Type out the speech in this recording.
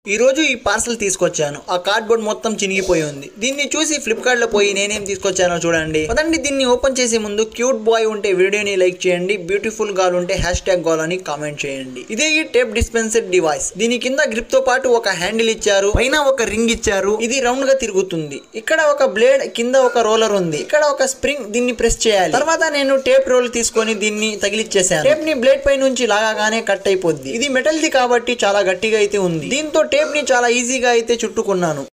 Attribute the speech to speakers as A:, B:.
A: ఈ రోజు ఈ పార్సల్ తీసుకొచ్చాను ఆ కార్డ్బోర్డ్ మొత్తం చినిగిపోయి ఉంది దీన్ని చూసి ఫ్లిప్కార్ట్ లో పోయి నేనేం తీసుకొచ్చానో చూడండి పదండి దీన్ని ఓపెన్ చేసే ముందు క్యూట్ బాయ్ ఉంటే వీడియోని లైక్ చేయండి బ్యూటిఫుల్ గాల్ ఉంటే హ్యాష్ ట్యాగ్ గాల్ అని కామెంట్ చేయండి ఇదే ఈ టేప్ డిస్పెన్సర్ డివైస్ దీని కింద గ్రిప్ తో పాటు ఒక హ్యాండిల్ ఇచ్చారు పైన ఒక రింగ్ ఇచ్చారు ఇది రౌండ్ గా తిరుగుతుంది ఇక్కడ ఒక బ్లేడ్ కింద ఒక రోలర్ ఉంది ఇక్కడ ఒక స్ప్రింగ్ దీన్ని ప్రెస్ చేయాలి తర్వాత నేను టేప్ రోల్ తీసుకొని దీన్ని తగిలిచ్చేసాను టేప్ ని బ్లేడ్ పై నుంచి లాగానే కట్ అయిపోద్ది ఇది మెటల్ ది కాబట్టి చాలా గట్టిగా అయితే ఉంది దీంతో టేప్ ని చాలా ఈజీగా అయితే చుట్టుకున్నాను